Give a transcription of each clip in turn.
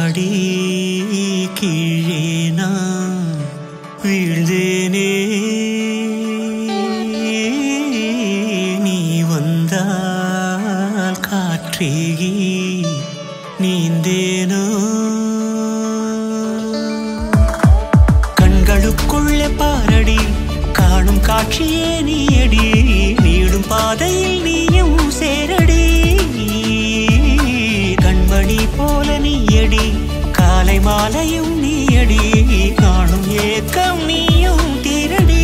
அடி கீழே நான் வீழ்ந்தேனே நீ வந்தால் காற்றேகி நீந்தேனோ கண்களுக்குள்ளே பாரடி காணும் காட்சியே நீயடி நீடும் பாதையில் நீயும் சேரடி கண்மணி போல நீயடி காலை மாலையும் நீயடி காணும் ஏக்கம் நீயும் தீரடி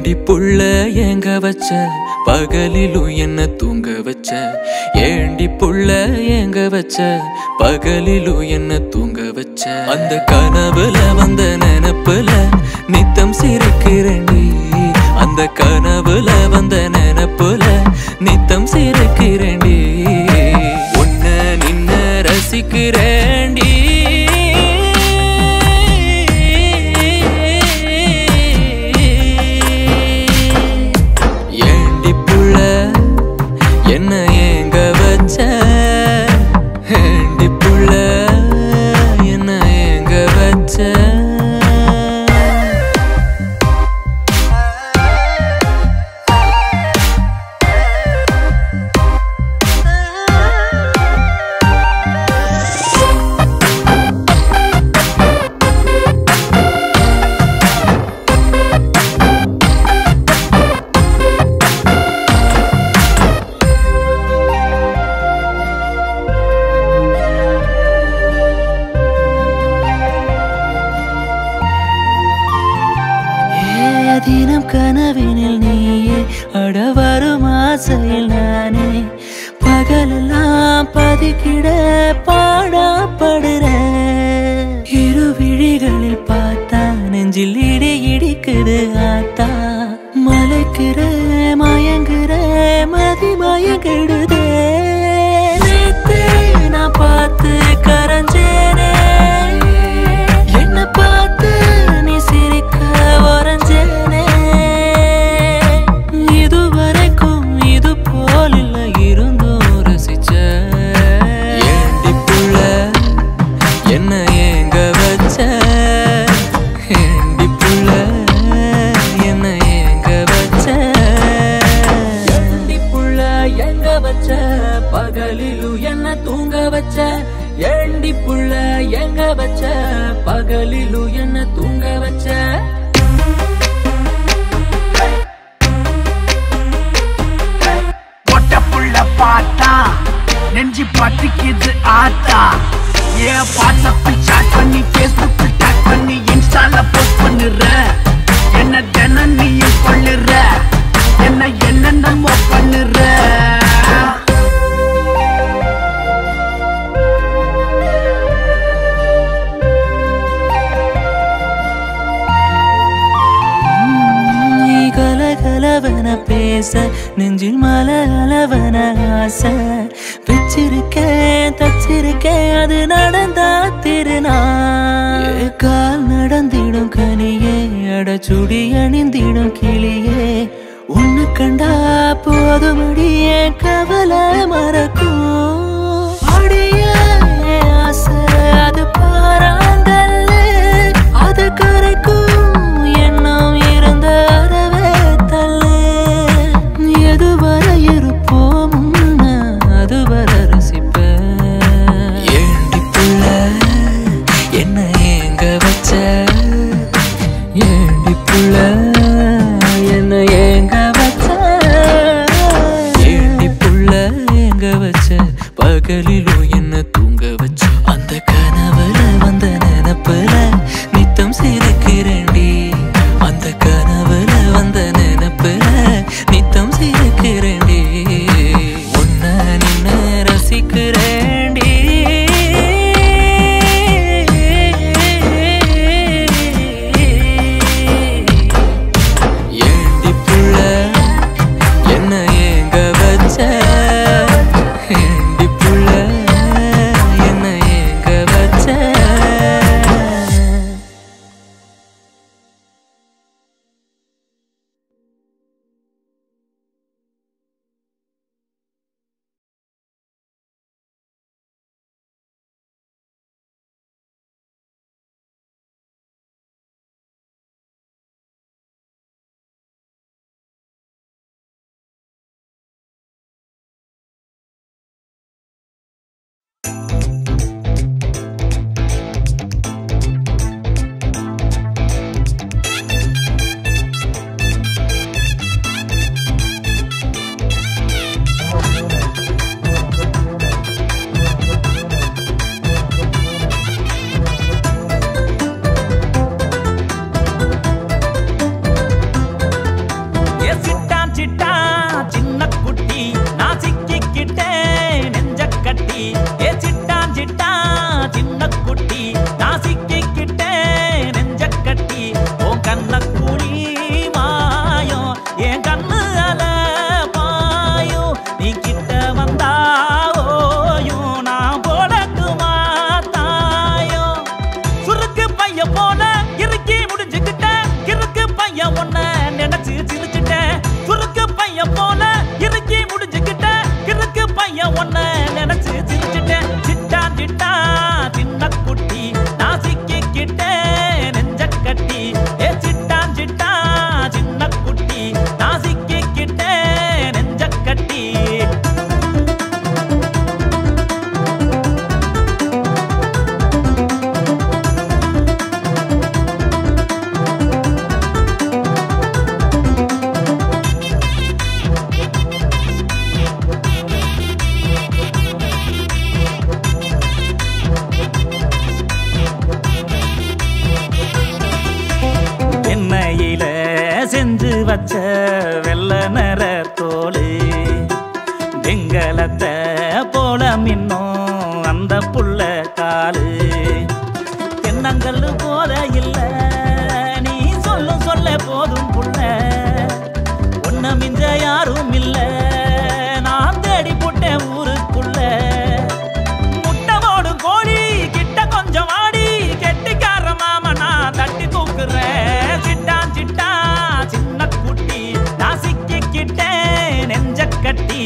ஏண்டி புள்ள ஏங்க வச்ச பகலிலும் என்ன தூங்க வச்ச ஏண்டி புள்ள ஏங்க வச்ச பகலிலும் என்ன தூங்க வச்ச அந்த கனவுல வந்த நினப்புல நித்தம் சிரிக்கிறேன்டி அந்த கனவுல வந்த நினப்புல நித்தம் சிரிக்கிறேன்டி உன்ன நின்ன ரசிக்கிறேன்டி ஏண்டி புள்ள என்ன ஏங்க வச்ச ஏண்டி புள்ள என்ன ஏங்க வச்ச ஏ, தினம் கனவினில் நீயே அட வரும் ஆசையில் நானே பகலெல்லாம் பதிக்கிட பாடப்படுறேன் இரு விழிகளில் பார்த்தா நெஞ்சில் இடி இடிக்குது ஆத்தா மலைக்கிற மயங்குற மதி மயங்கிடுதே நேத்தே நான் பார்த்து கரைஞ்சேனே என்ன பார்த்து நீ சிரிக்க உறைஞ்சேனே இதுவரைக்கும் இது போல் இல்ல இருந்தும் ரசிச்ச ஏண்டி புள்ள என்ன ஏங்க வச்ச ஏண்டி புள்ள என்ன ஏங்க வச்ச ஏண்டி புள்ள எங்க வச்ச பகலிலும் என்ன தூங்க வச்ச ஏண்டி புள்ள எங்க வச்ச பகலிலும் என்ன தூங்க வச்ச பொட்ட புள்ள பார்த்தா நெஞ்சு பத்திக்குது ஆத்தா ஏன் வாட்ஸ்அப்பில் chat பண்ணி ஃபேஸ்புக்கில் டேக் பண்ணி இன்ஸ்டால போஸ்ட் பண்ணுற என்ன தினம் நீயும் கொள்ளுற என்ன என்னென்னமோ பண்ணுற நீ கலகலவன பேச நெஞ்சில் மல அளவன ஆசை வச்சிருக்கேன் தச்சிருக்கேன் அது நடந்தா திருநா கால் நடந்திடும் கனியே அடச்சுடி அணிந்திடும் கிளியே உன்னை கண்டா போதுமடி என் கவலை மறக்கும் அடியே ஆசை அது பாராங்கல்ல அது கரைக்கும் எண்ணம் இருந்த அறவே தள்ளு எதுவரை இருப்போம் அதுவரை ரசிப்பேன் ஏண்டி புள்ள என்ன ஏங்க வச்ச ஏண்டி புள்ள என்ன ஏங்க வச்ச ஏண்டி புள்ள ஏங்க வச்ச வச்ச வெள்ள நிற தோளு வெங்கலத்தை போல மின்னும் அந்த புள்ள காலு தென்னங்கல்லு போல இல்ல நீ சொல்லும் சொல்ல போதும் புள்ள ஒன்ன மிஞ்ச யாரும் இல்ல நான் தேடி போட்டேன் ஊருக்குள்ள முட்டை போடும் கோழி கிட்ட கொஞ்சம் ஆடி கெட்டிக்கார மாம நான் தட்டி தூக்குறேன் சிட்டான் சிட்டா சின்ன குட்டி நான் சிக்கிக்கிட்டேன் நெஞ்ச கட்டி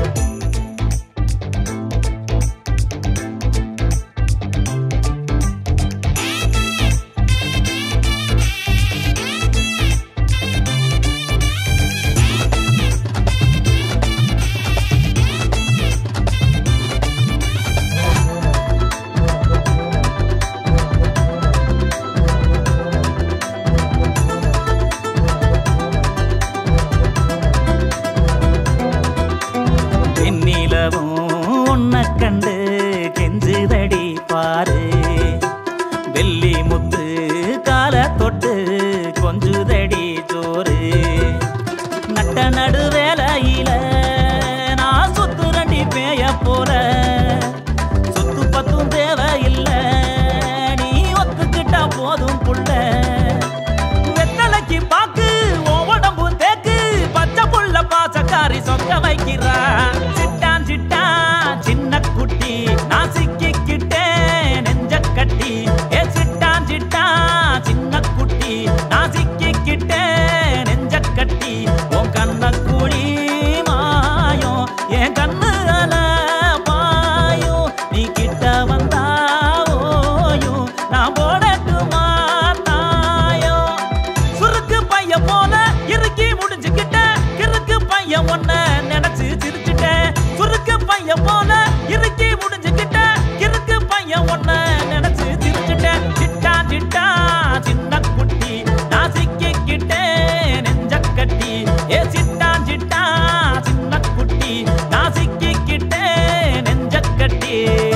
வெண்ணிலவும் உன்னை கண்டு கெஞ்சுதடி பாரு வெள்ளி முத்து கால தொட்டு கொஞ்சுதடி சோறு நட்ட நடு வேலையில நான் சுத்துரண்டி பேய போல சொத்து பத்தும் தேவையில்ல நீ ஒத்துக்கிட்டா போதும் புள்ள வெத்தலைக்கு பாக்கு உன் உடம்பு தேக்கு பச்சை புள்ள பாசக்காரி சொக்க வைக்கிறா சிட்டான் சிட்டான் சின்ன குட்டி நான் சிக்கிக்கிட்டேன் நெஞ்ச கட்டி ஏ சிட்டான் சிட்டான் சின்ன குட்டி நான் சிக்கிக்கிட்டேன் நெஞ்ச கட்டி உன் கண்ண கூடி மாயம் என் கண்ணு அல பாயும் நீ கிட்ட வந்தா ஓயும் நான் போடட்டுமா தாயம் சுருக்கு பைய போல இறுக்கி முடிஞ்சுக்கிட்ட கிறுக்கு பையன் ஒன்ன நினைச்சு சிரிச்சுட்ட சுருக்கு பைய போல இறுக்கி முடிஞ்சுக்கிட்ட கிறுக்கு பையன் ஒன்ன நினைச்சு சிரிச்சுட்ட சிட்டா சிட்டா சின்ன குட்டி நான் சிக்கிக்கிட்டேன் நெஞ்ச கட்டி ஏ சிட்டா சிட்டா சின்ன குட்டி நான் சிக்கிக்கிட்டேன் நெஞ்ச கட்டி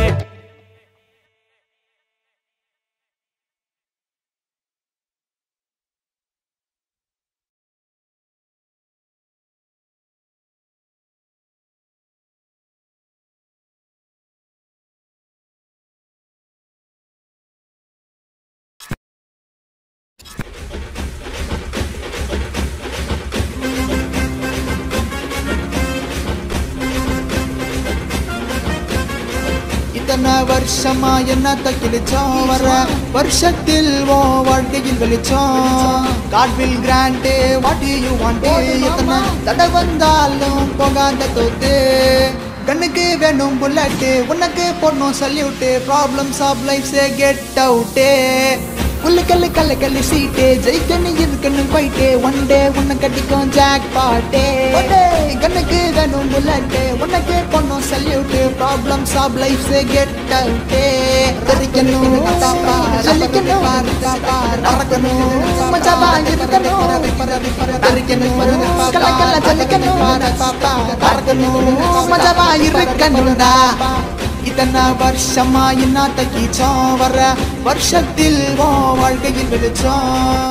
இத்தனை வருஷமா என்னத்த கிழிச்சோம் வர வருஷத்தில் ஓ வாழ்க்கையில் வெளிச்சோம் God will grant what you want எத்தனை தடை வந்தாலும் போகாத தோத்து கண்ணுக்கு வேணும் புல்லட்டு உனக்கு பொண்ணும் salute problems of life say get அவுட்டே குல்லு கல்லு கல்லு கல்லு சீட்டு ஜெயிக்கணும் இருக்கணும் போயிட்டு ஒன் டே உன்னை கட்டிக்கும் ஜாக் பாட்டே கண்ணுக்கு வேணும் புல்லட்டு உனக்கு பொண்ணும் salute problems of life say get அவுட்டே தெரிக்கணும் ஜல்லிக்கணும் பறக்கணும் மச்சாபா இருக்கணும் தெரிக்கணும் கல்ல கல்ல ஜல்லிக்கணும் பறக்கணும் மச்சாபா இருக்கணும்டா இத்தனை வருஷமா இன்னாத்த கீச்சோம் வர வருஷத்தில் ஓ வாழ்க்கையில் வெளிச்சோம்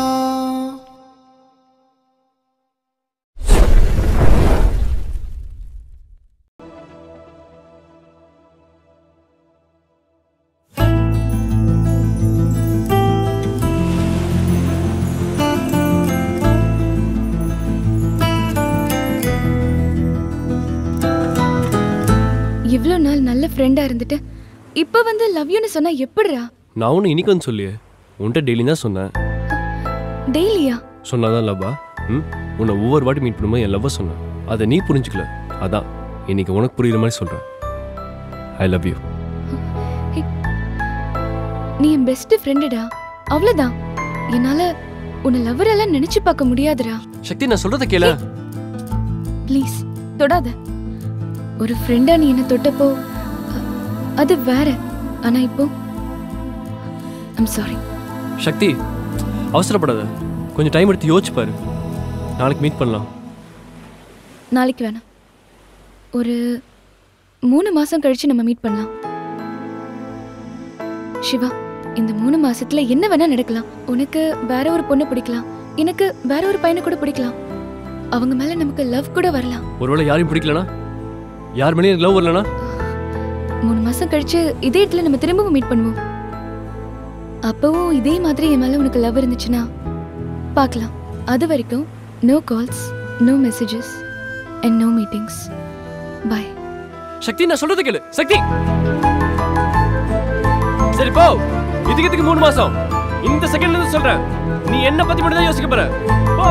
இவ்ளோ நாள் நல்ல ஃப்ரெண்டா இருந்துட்டு இப்ப வந்து லவ் யூன்னு சொன்னா எப்படிடா நான் ஒன்று இன்னைக்கு வந்து சொல்லியே உன்கிட்ட டெய்லி தான் சொன்னேன் டெய்லியா சொன்னாதான் லவ்வா ம் உன்னை ஒவ்வொரு வாட்டி மீட் பண்ணும்போது என் லவ்வை சொன்னேன் அதை நீ புரிஞ்சுக்கல அதான் இன்னைக்கு உனக்கு புரியுற மாதிரி சொல்கிறேன் ஐ லவ் யூ நீ என் பெஸ்ட் ஃப்ரெண்டுடா அவ்வளவுதான் என்னால உன்னை லவ்வர் எல்லாம் நினைச்சு பார்க்க முடியாதுடா சக்தி நான் சொல்கிறத கேள ப்ளீஸ் தொடாத ஒரு ஃப்ரெண்டா நீ என்ன தொட்டப்போ அ- அது வேற ஆனா இப்போ ஐம் சாரி சக்தி அவசரப்படாத கொஞ்சம் டைம் எடுத்து யோசிச்சு பாரு நாளைக்கு மீட் பண்ணலாம் நாளைக்கு வேணாம் ஒரு மூணு மாசம் கழிச்சு நம்ம மீட் பண்ணலாம் சிவா இந்த மூணு மாசத்துல என்ன வேணா நடக்கலாம் உனக்கு வேற ஒரு பொண்ணு பிடிக்கலாம் எனக்கு வேற ஒரு பையனை கூட பிடிக்கலாம் அவங்க மேல நமக்கு லவ் கூட வரலாம் ஒருவேளை யாரையும் பிடிக்கலனா யார் மேலேயும் லவ் வரலனா மூணு மாசம் கழிச்சு இதே இடத்துல நம்ம திரும்பவும் மீட் பண்ணுவோம் அப்பவும் இதே மாதிரி என் மேல உனக்கு லவ் இருந்துச்சுன்னா பார்க்கலாம் அது வரைக்கும் no calls no messages and no meetings bye Shakti நான் சொல்றது கேளு சக்தி சரி போ இதுக்கு இதுக்கு மூணு மாசம் இந்த செகண்ட்ல இருந்து சொல்றேன் நீ என்ன பத்தி மட்டும் தான் யோசிக்க போற போ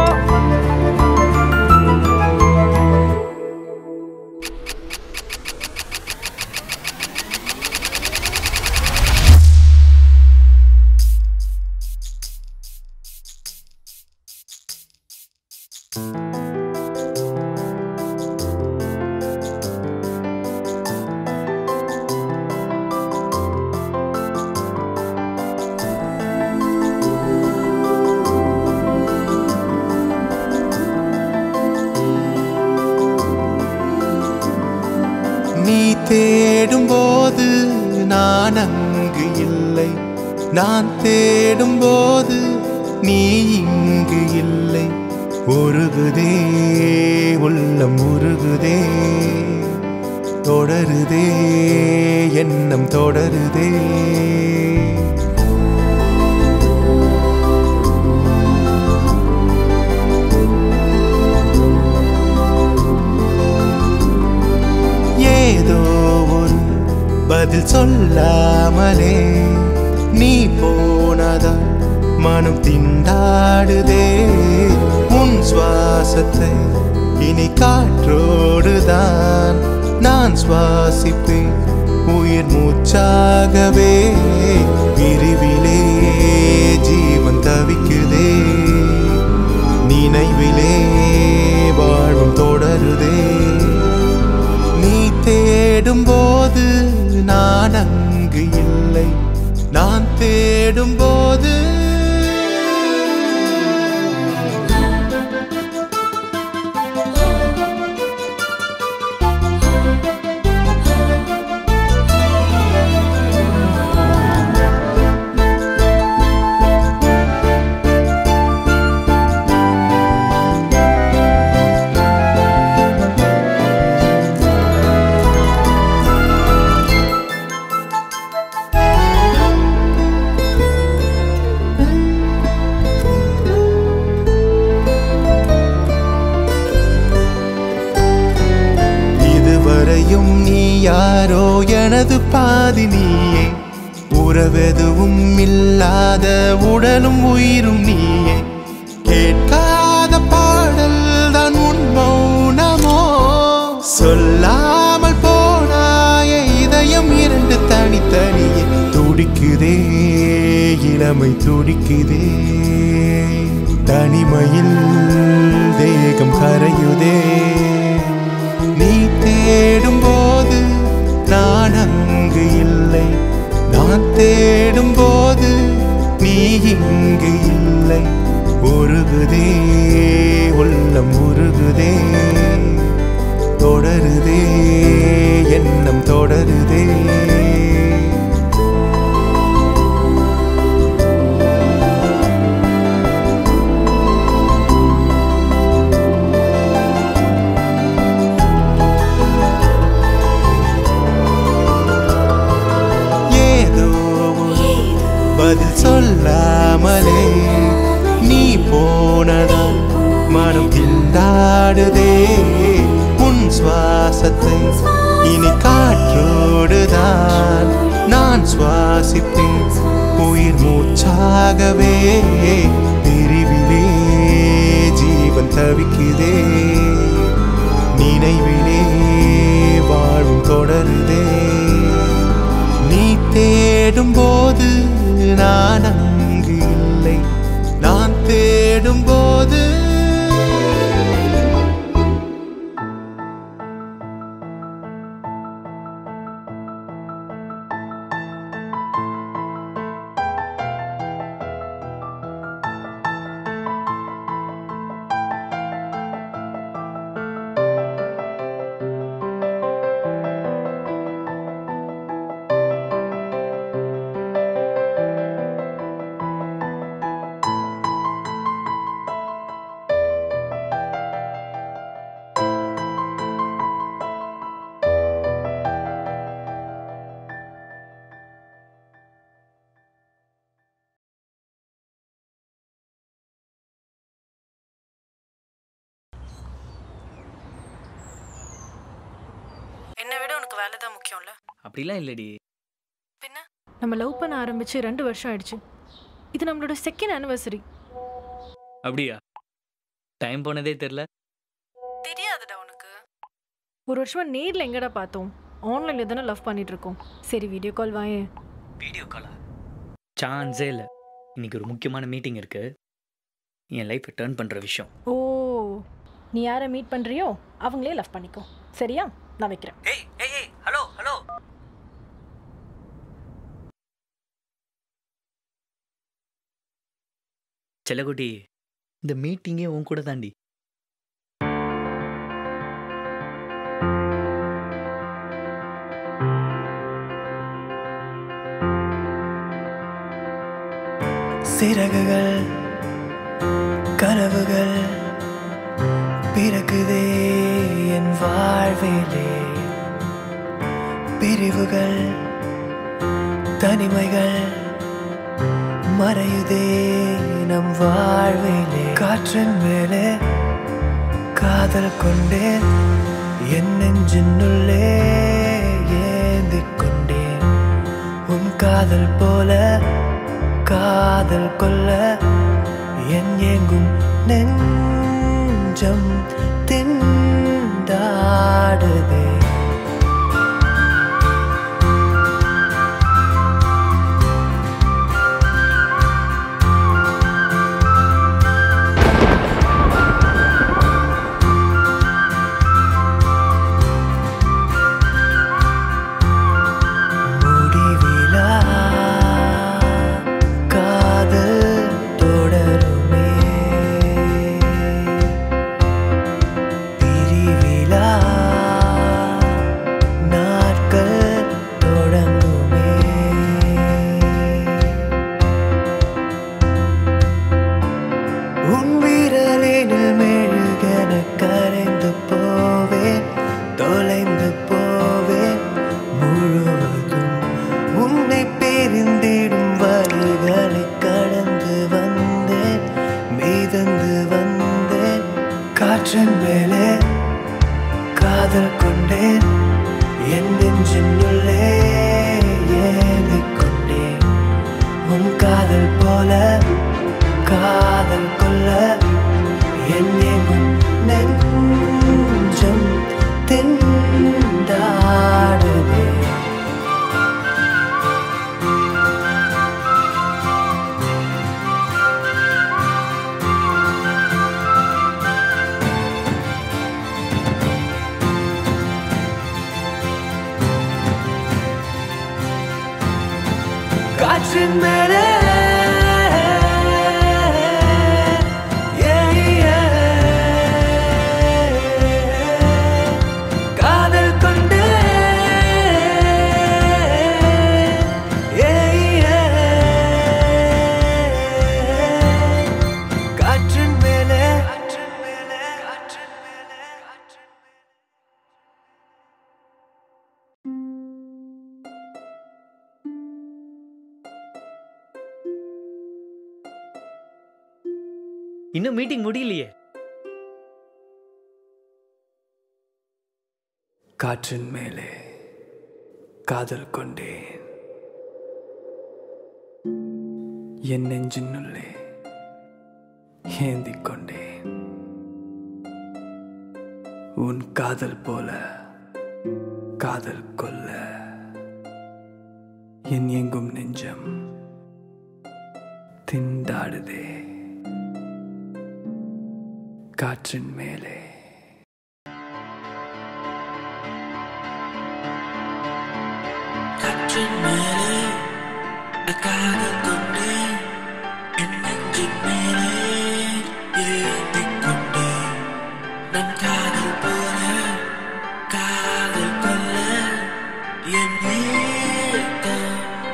நீ தேடும்போது நான் அங்கு இல்லை நான் தேடும்போது நீ இங்கு இல்லை உருகுதே உள்ளம் உருகுதே தொடருதே எண்ணம் தொடருதே ஏதோ ஒரு பதில் சொல்லாமலே நீ போனதா மனம் திண்டாடுதே உன் சுவாசத்தை இனி காற்றோடுதான் நான் சுவாசிப்பேன் உயிர் மூச்சாகவே பிரிவிலே ஜீவன் தவிக்குதே நினைவிலே வாழ்வும் தொடருதே நீ தேடும்போது நான் அங்கு இல்லை நான் தேடும்போது இதுவரையும் நீ யாரோ எனது பாதி நீயே உறவெதுவும் இல்லாத உடலும் உயிரும் நீயே கேட்காத பாடல் தான் உன் மௌனமோ சொல்லாமல் போனாய இதயம் இரண்டு தனித்தனியே துடிக்குதே இளமை துடிக்குதே தனிமையில் தேகம் கரையுதே நீ தேடும்போது நான் அங்கு இல்லை நான் தேடும்போது நீ இங்கு இல்லை உருகுதே உள்ளம் உருகுதே தொடருதே எண்ணம் தொடருதே ஏதோ ஒரு பதில் சொல்லாமலே நீ போனதால் மனம் திண்டாடுதே உன் சுவாசத்தை இனி காற்றோடுதான் நான் சுவாசிப்பேன் உயிர் மூச்சாகவே பிரிவிலே ஜீவன் தவிக்குதே நினைவிலே வாழும் தொடருதே நீ தேடும்போது நான் அங்கு இல்லை நான் தேடும்போது என்னை விட உனக்கு வேலை தான் முக்கியம்ல அப்படிலாம் இல்லடி பின்ன நம்ம லவ் பண்ண ஆரம்பிச்சு ரெண்டு வருஷம் ஆயிடுச்சு இது நம்மளோட செகண்ட் ஆனிவர்சரி அப்படியா டைம் போனதே தெரில தெரியாதுடா உனக்கு ஒரு வருஷமா நேர்ல எங்கடா பார்த்தோம் ஆன்லைன்ல தானே லவ் பண்ணிட்டு இருக்கோம் சரி வீடியோ கால் வாயேன் வீடியோ காலா சான்ஸே இல்லை இன்னைக்கு ஒரு முக்கியமான மீட்டிங் இருக்கு என் லைஃப்பை டேர்ன் பண்ணுற விஷயம் ஓ நீ யாரை மீட் பண்றியோ அவங்களே லவ் பண்ணிக்கோ சரியா நான் வைக்கிறேன் ஏய் ஏய் ஏய் ஹலோ ஹலோ செல்லக்குட்டி இந்த மீட்டிங்கே உன் கூட தாண்டி சிறகுகள் கனவுகள் பிறக்குதே என் வாழ்விலே பிரிவுகள் தனிமைகள் மறையுதே நம் வாழ்விலே காற்றின் மேலே காதல் கொண்டேன் என் நெஞ்சினுள்ளே ஏந்திக் கொண்டேன் உன் காதல் போல காதல் கொள்ள என் எங்கும் நெஞ்சம் திண்டாடுதே முடிவிலா காதல் தொடருமே பிரிவிலா நாட்கள் தொடங்குமே உன் விரலினில் மெழுகென கரைந்து போவேன் தொலைந்து போவேன் முழுவதும் உன்னை பிரிந்திடும் வழிகளை கடந்து வந்தேன் மீதந்து வந்தேன் காற்றின் மேலே காதல் கொண்டேன் என் நெஞ்சின் உள்ளே ஏறிக் கொண்டேன் உன் காதல் போல காதல் கொள்ள என் எங்கும் நெஞ்சம் திண்டாடுதே காற்றின் மேலே காதல் கொண்டு காற்றின் மேலே இன்னும் மீட்டிங் முடியலையே காற்றின் மேலே காதல் கொண்டேன் என் நெஞ்சினுள்ளே ஏந்திக் கொண்டேன் உன் காதல் போல காதல் கொல்ல என் எங்கும் நெஞ்சம் திண்டாடுதே காற்றின் மேலே காற்றின் மேலே காதல் கொண்டேன் என் நெஞ்சின் மேலே ஏந்திக் கொண்டேன் நம் காதல் போல காதல் கொள்ள என் ஏக்கம்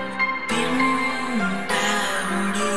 திண்டாடுது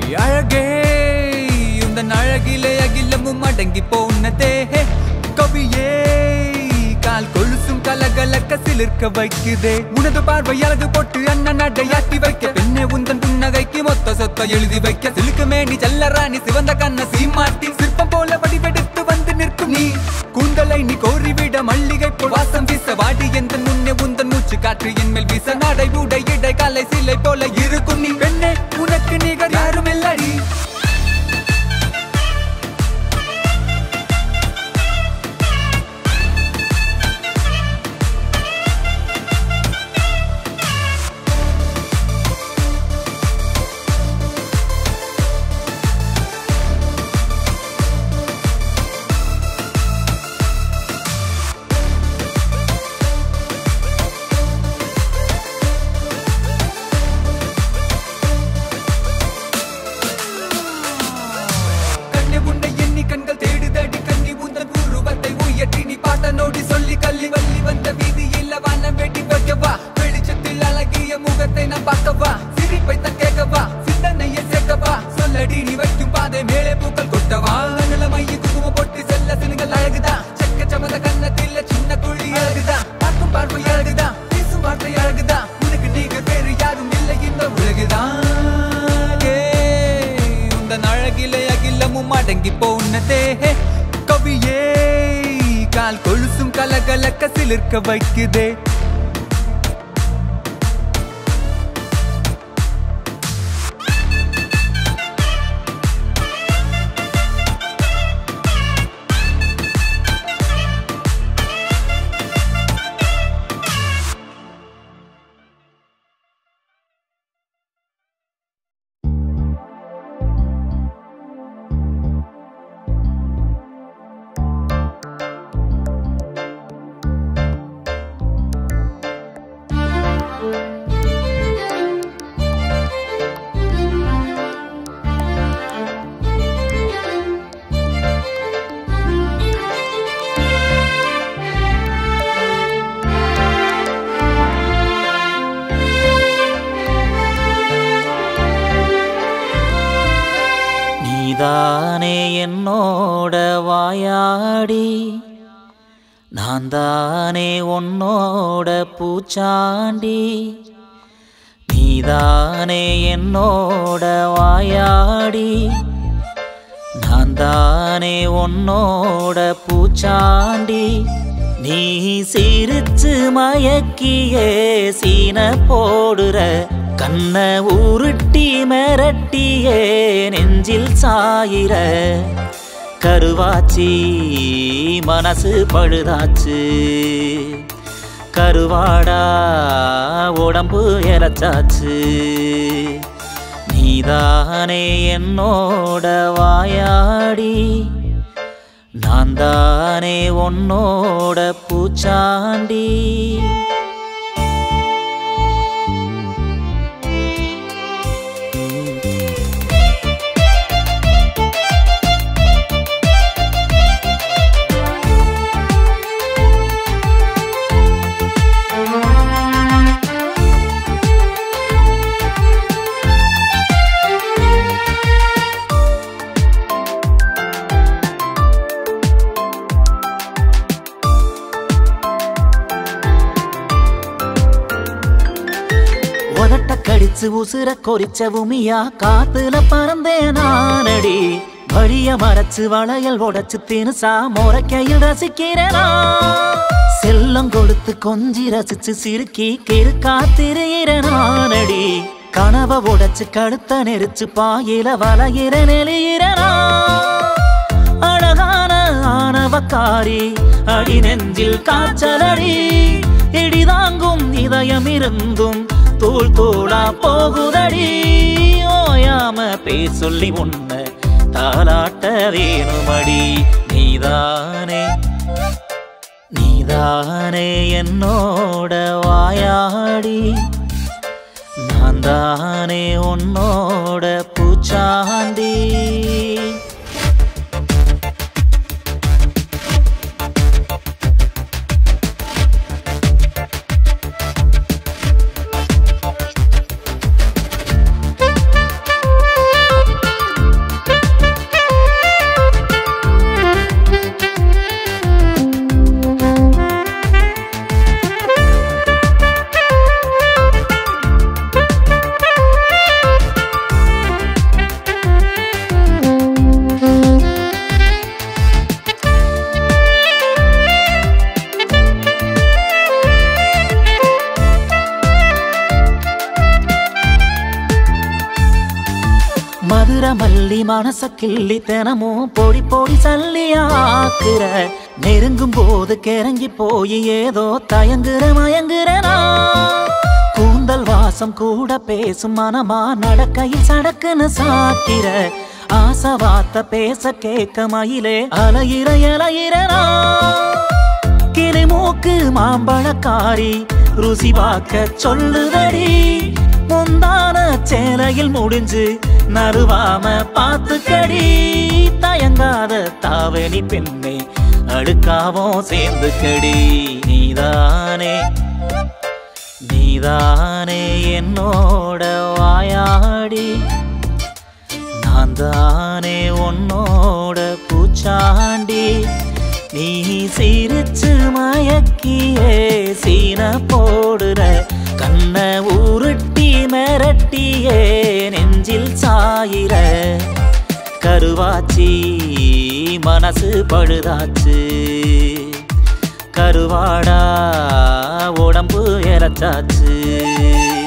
அழகே உந்தன் அழகிலே அகிலமும் அடங்கி போனதே கவியே கால் கொலுசும் கலகலக்க சிலிர்க்க வைக்குதே உனது பார்வை அழகு போட்டு அண்ணன் அடையாட்டி வைக்க பெண்ணே உந்தன் புன்னகைக்கு மொத்த சொத்த எழுதி வைக்க சிலுக்கு மேனி செல்லராணி சிவந்த கண்ண சீமாட்டி சிற்பம் போல வடிவெடுத்து வந்து நிற்கும் நீ கூந்தலை நீ கோரிவிட மல்லிகை போல் வாசம் வீச வாடி எந்த முன்னே உந்தன் மூச்சு காற்று என் மேல் வீச நடை உடை இடை கலை சிலை போல இருக்கும் நீ பெண்ணே உனக்கு நிகர் யாரும் இல்லடி கண்ணே உன்னை எண்ணி கண்கள் தேடுதடி கண்ணி உந்தன் உருவத்தை உயர்த்தி நீ பாட்ட நோடி சொல்லி கள்ளி வள்ளி வந்த வீதியில் வானம் வெட்டி வைக்கவா வெளிச்சத்தில் அழகிய முகத்தை நான் பார்க்கவா சிரிப்பை தான் கேட்கவா சிந்தனையை சேர்க்கவா சொல்லடி நீ வைக்கும் பாதை மேலே பூக்கள் கொட்டவா அகல மைய குங்குமம் போட்டு செல்ல சினுங்கள் அழகுதா செக்க சமத கண்ணத்தில் சின்ன குழி அழகுதா பார்க்கும் பார்வை அழகுதா பேசும் வார்த்தை அழகுதா உனக்கு நீங்க வேறு யாரும் இல்லை இந்த உலகுதான் உந்தன் அழகிலே அகிலமும் அடங்கி போனதே கவியே கால் கொலுசும் கலகலக்க சிலிர்க்க வைக்குதே நீதானே என்னோட வாயாடி நான் தானே உன்னோட பூச்சாண்டி நீதானே என்னோட வாயாடி நான் தானே உன்னோட பூச்சாண்டி நீ சிரிச்சு மயக்கியே சீன போடுற கண்ண உருட்டி மிரட்டியே நெஞ்சில் சாயிர கருவாச்சி மனசு பழுதாச்சு கருவாடா உடம்பு இறச்சாச்சு நீதானே என்னோட வாயாடி நான் தானே உன்னோட பூச்சாண்டி உதட்ட கடிச்சு உசுர கொறிச்ச உமியா காத்துல பறந்தேன் நானடி வழிய மறைச்சு வளையல் உடைச்சு தினுசா முறைக்கையில் ரசிக்கிறேனா செல்லம் கொடுத்து கொஞ்சி ரசிச்சு சிறுக்கி கிரு காத்திருகிற நானடி கனவை உடைச்சு கழுத்த நெரிச்சு பாயில வளையிற நெளியிறனா அழகான ஆணவக்காரி அடி நெஞ்சில் காய்ச்சலடி இடிதாங்கும் இதயம் இருந்தும் தூள் தூளா போகுதடி ஓயாம பேர் சொல்லி உன்னை தாலாட்ட வேணுமடி நீதானே நீதானே என்னோட வாயாடி நான் தானே உன்னோட பூச்சாண்டி Thank you. மதுர மல்லி மனச கிள்ளி தினமும் பொடி பொடி சல்லி ஆக்குற நெருங்கும் போது கிறங்கி போய் ஏதோ தயங்குற மயங்குற நான். கூந்தல் வாசம் கூட பேசும் மனமா நடக்கையில் சடக்குன்னு சாக்கிற ஆசை வார்த்தை பேச கேட்க மயிலே அலையிற இலையிற நான். கிளி மூக்கு மாம்பழக்காரி ருசி பார்க்க சொல்லுதடி முந்தான சேலையில் முடிஞ்சு நறுவாம பார்த்துக்கடி தயங்காத தாவணி பெண்ணே அழுக்காவும் சேர்ந்துக்கடி நீதானே நீதானே என்னோட வாயாடி நான் தானே உன்னோட பூச்சாண்டி நீ சிரிச்சு மயக்கியே சீன போடுற கண்ண உருட்டி மிரட்டியே நெஞ்சில் சாயிர கருவாச்சி மனசு பழுதாச்சு கருவாடா உடம்பு இறச்சாச்சு